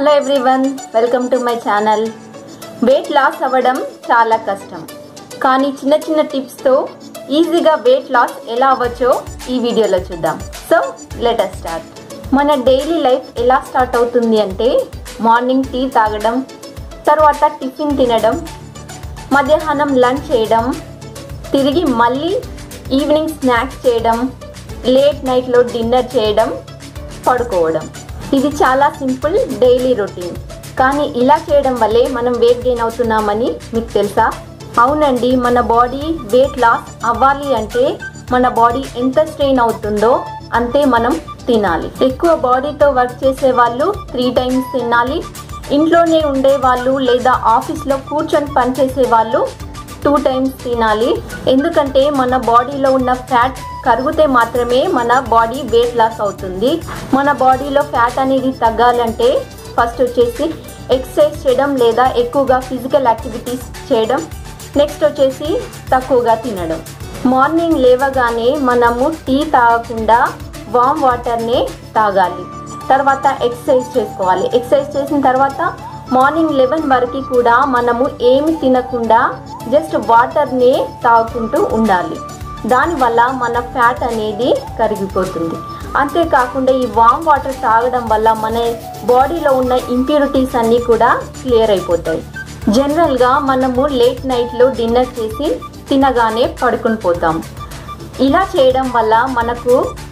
hello everyone welcome to my channel weight loss అవ్వడం చాలా కష్టం కానీ చిన్న చిన్న టిప్స్తో ఈజీగా వెయిట్ లాస్ ఎలా అవ్వచ్చో ఈ వీడియోలో చూద్దాం సో లెటర్ స్టార్ట్ మన డైలీ లైఫ్ ఎలా స్టార్ట్ అవుతుంది అంటే మార్నింగ్ టీ తాగడం తర్వాత టిఫిన్ తినడం మధ్యాహ్నం లంచ్ చేయడం తిరిగి మళ్ళీ ఈవినింగ్ స్నాక్స్ చేయడం లేట్ నైట్లో డిన్నర్ చేయడం పడుకోవడం ఇది చాలా సింపుల్ డైలీ రొటీన్ కానీ ఇలా చేయడం వల్లే మనం వెయిట్ గెయిన్ అవుతున్నామని మీకు తెలుసా అవునండి మన బాడీ వెయిట్ లాస్ అవ్వాలి అంటే మన బాడీ ఎంత స్ట్రెయిన్ అవుతుందో అంతే మనం తినాలి ఎక్కువ బాడీతో వర్క్ చేసే వాళ్ళు త్రీ టైమ్స్ తినాలి ఇంట్లోనే ఉండే వాళ్ళు లేదా ఆఫీస్లో కూర్చొని పనిచేసే వాళ్ళు టూ టైమ్స్ తినాలి ఎందుకంటే మన బాడీలో ఉన్న ఫ్యాట్ కరిగితే మాత్రమే మన బాడీ వెయిట్ లాస్ అవుతుంది మన బాడీలో ఫ్యాట్ అనేది తగ్గాలంటే ఫస్ట్ వచ్చేసి ఎక్సర్సైజ్ చేయడం లేదా ఎక్కువగా ఫిజికల్ యాక్టివిటీస్ చేయడం నెక్స్ట్ వచ్చేసి తక్కువగా తినడం మార్నింగ్ లేవగానే మనము టీ తాగకుండా వామ్ వాటర్నే తాగాలి తర్వాత ఎక్సర్సైజ్ చేసుకోవాలి ఎక్సర్సైజ్ చేసిన తర్వాత మార్నింగ్ లెవెన్ వరకు కూడా మనము ఏమి తినకుండా జస్ట్ వాటర్నే తాగుకుంటూ ఉండాలి దానివల్ల మన ఫ్యాట్ అనేది కరిగిపోతుంది అంతేకాకుండా ఈ వామ్ వాటర్ తాగడం వల్ల మన బాడీలో ఉన్న ఇంప్యూరిటీస్ అన్నీ కూడా క్లియర్ అయిపోతాయి జనరల్గా మనము లేట్ నైట్లో డిన్నర్ చేసి తినగానే పడుకుని పోతాం ఇలా చేయడం వల్ల మనకు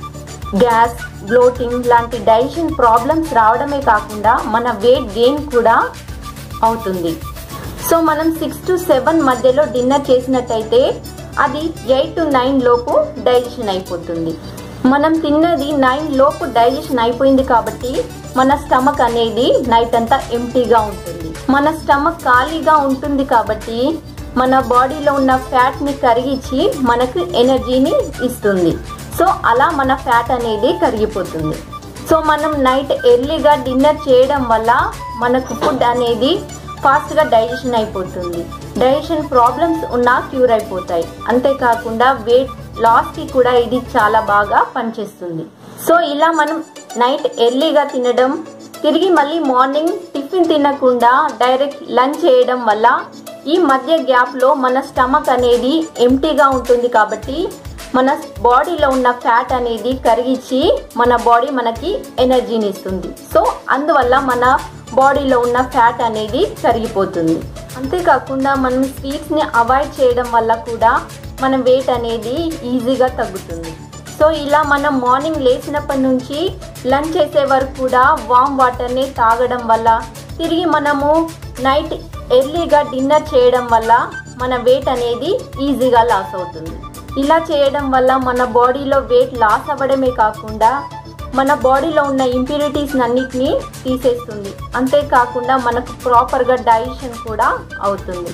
గ్యాస్ బ్లోటింగ్ లాంటి డైజెషన్ ప్రాబ్లమ్స్ రావడమే కాకుండా మన వెయిట్ గెయిన్ కూడా అవుతుంది సో మనం సిక్స్ టు సెవెన్ మధ్యలో డిన్నర్ చేసినట్టయితే అది ఎయిట్ టు నైన్ లోపు డైజెషన్ అయిపోతుంది మనం తిన్నది నైన్ లోపు డైజెషన్ అయిపోయింది కాబట్టి మన స్టమక్ అనేది నైట్ అంతా ఎంటీగా ఉంటుంది మన స్టమక్ ఖాళీగా ఉంటుంది కాబట్టి మన బాడీలో ఉన్న ఫ్యాట్ని కరిగించి మనకు ఎనర్జీని ఇస్తుంది సో అలా మన ఫ్యాట్ అనేది కరిగిపోతుంది సో మనం నైట్ ఎర్లీగా డిన్నర్ చేయడం వల్ల మనకు ఫుడ్ అనేది ఫాస్ట్గా డైజెషన్ అయిపోతుంది డైజెషన్ ప్రాబ్లమ్స్ ఉన్నా క్యూర్ అయిపోతాయి అంతేకాకుండా వెయిట్ లాస్కి కూడా ఇది చాలా బాగా పనిచేస్తుంది సో ఇలా మనం నైట్ ఎర్లీగా తినడం తిరిగి మళ్ళీ మార్నింగ్ టిఫిన్ తినకుండా డైరెక్ట్ లంచ్ చేయడం వల్ల ఈ మధ్య గ్యాప్లో మన స్టమక్ అనేది ఎంటీగా ఉంటుంది కాబట్టి మన బాడీలో ఉన్న ఫ్యాట్ అనేది కరిగించి మన బాడీ మనకి ఎనర్జీని ఇస్తుంది సో అందువల్ల మన బాడీలో ఉన్న ఫ్యాట్ అనేది కరిగిపోతుంది అంతేకాకుండా మనం స్వీట్స్ని అవాయిడ్ చేయడం వల్ల కూడా మన వెయిట్ అనేది ఈజీగా తగ్గుతుంది సో ఇలా మనం మార్నింగ్ లేచినప్పటి నుంచి లంచ్ చేసే వరకు కూడా వామ్ వాటర్ని తాగడం వల్ల తిరిగి మనము నైట్ ఎర్లీగా డిన్నర్ చేయడం వల్ల మన వెయిట్ అనేది ఈజీగా లాస్ అవుతుంది ఇలా చేయడం వల్ల మన బాడీలో వెయిట్ లాస్ అవ్వడమే కాకుండా మన బాడీలో ఉన్న ఇంప్యూరిటీస్ అన్నిటినీ తీసేస్తుంది అంతేకాకుండా మనకు ప్రాపర్గా డైజెషన్ కూడా అవుతుంది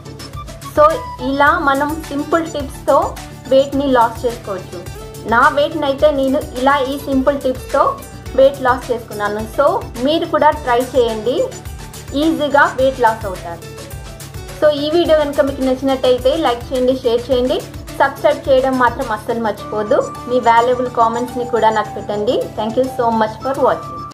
సో ఇలా మనం సింపుల్ టిప్స్తో వెయిట్ని లాస్ చేసుకోవచ్చు నా వెయిట్ని అయితే నేను ఇలా ఈ సింపుల్ టిప్స్తో వెయిట్ లాస్ చేసుకున్నాను సో మీరు కూడా ట్రై చేయండి ఈజీగా వెయిట్ లాస్ అవుతారు సో ఈ వీడియో కనుక మీకు నచ్చినట్టయితే లైక్ చేయండి షేర్ చేయండి సబ్స్క్రైబ్ చేయడం మాత్రం అస్సలు మర్చిపోదు మీ వాల్యుబుల్ కామెంట్స్ని కూడా నాకు పెట్టండి thank you so much for watching